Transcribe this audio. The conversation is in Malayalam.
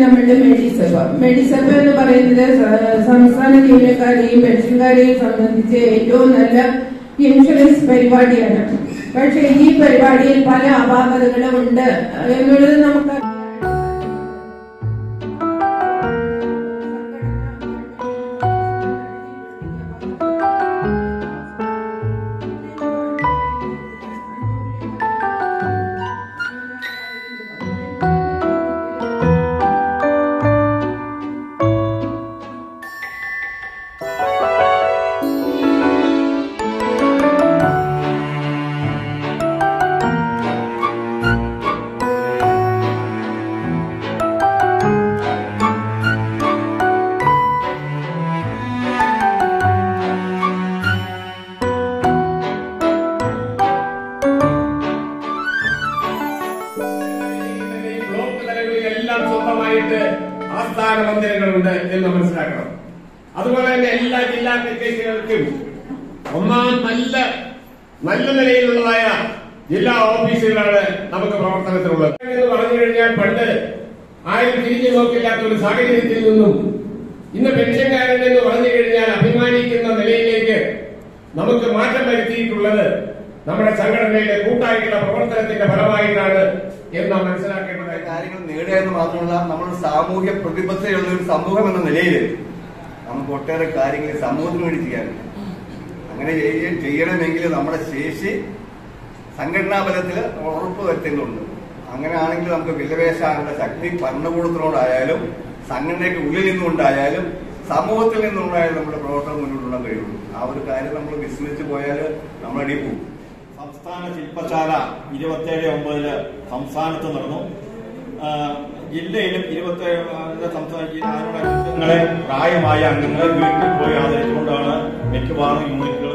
നമ്മളുടെ മെഡിസഭ മെഡിസഭ എന്ന് പറയുന്നത് സ- സംസ്ഥാന ജീവനക്കാരെയും പെൻഷൻകാരെയും സംബന്ധിച്ച് ഏറ്റവും നല്ല ഇൻഷുറൻസ് പരിപാടിയാണ് പക്ഷേ ഈ പരിപാടിയിൽ പല അപാകതകളും ഉണ്ട് എന്നുള്ളത് നമുക്ക് ഈ ബ്ലോക്ക് തലങ്ങളിലെല്ലാം സ്വന്തമായിട്ട് ആസ്ഥാന മന്ദിരങ്ങളുണ്ട് എന്ന് മനസ്സിലാക്കണം അതുപോലെ തന്നെ എല്ലാ ജില്ലാ പഞ്ചായത്തുകൾക്കും ഒന്നാം നല്ല നല്ല നിലയിലുള്ളതായ ജില്ലാ ഓഫീസുകളാണ് നമുക്ക് പ്രവർത്തനത്തിനുള്ളത് എന്ന് പറഞ്ഞു കഴിഞ്ഞാൽ പണ്ട് ആരും തിരിഞ്ഞു നോക്കില്ലാത്ത ഒരു സാഹചര്യത്തിൽ നിന്നും ഇന്ന് പെൻഷൻകാരൻ എന്ന് പറഞ്ഞു കഴിഞ്ഞാൽ അഭിമാനിക്കുന്ന നിലയിലേക്ക് നമുക്ക് മാറ്റം വരുത്തിയിട്ടുള്ളത് നമ്മുടെ സംഘടനയുടെ കൂട്ടായിട്ടുള്ള പ്രവർത്തനത്തിന്റെ ഫലമായിട്ടാണ് എന്ന് നാം മനസ്സിലാക്കേണ്ടതായി കാര്യങ്ങൾ നേടുക എന്ന് മാത്രമല്ല നമ്മൾ സാമൂഹ്യ പ്രതിബദ്ധതയുള്ള ഒരു സമൂഹം എന്ന നിലയിൽ നമുക്ക് ഒട്ടേറെ കാര്യങ്ങൾ ഈ സമൂഹത്തിന് വേണ്ടി ചെയ്യാനുണ്ട് അങ്ങനെ ചെയ്യ- ചെയ്യണമെങ്കിൽ നമ്മുടെ ശേഷി സംഘടനാ ബലത്തിൽ ഉറപ്പ് വരുത്തേണ്ടതുണ്ട് അങ്ങനെയാണെങ്കിൽ നമുക്ക് വിലപേശാനുള്ള ശക്തി ഭരണകൂടത്തിനോടായാലും സംഘടനയ്ക്ക് ഉള്ളിൽ നിന്നുകൊണ്ടായാലും സമൂഹത്തിൽ നിന്നുണ്ടായാലും നമ്മുടെ പ്രവർത്തനം മുന്നോട്ട് കൊണ്ടുപോകാൻ കഴിയുള്ളൂ ആ ഒരു കാര്യം നമ്മൾ വിസ്മരിച്ചു പോയാൽ നമ്മൾ അടി പോകും സംസ്ഥാന ശില്പശാല ഇരുപത്തേഴ് ഒമ്പതില് സംസ്ഥാനത്ത് നടന്നു ആ, ജില്ലയിലും ഇരുപത്തേഴ് സംസ്ഥാന ജില്ലാ- അംഗങ്ങളെ പ്രായമായ അംഗങ്ങളെ വീട്ടിൽ പോയി ആദരിച്ചുകൊണ്ടാണ് മിക്കവാറും യൂണിറ്റുകൾ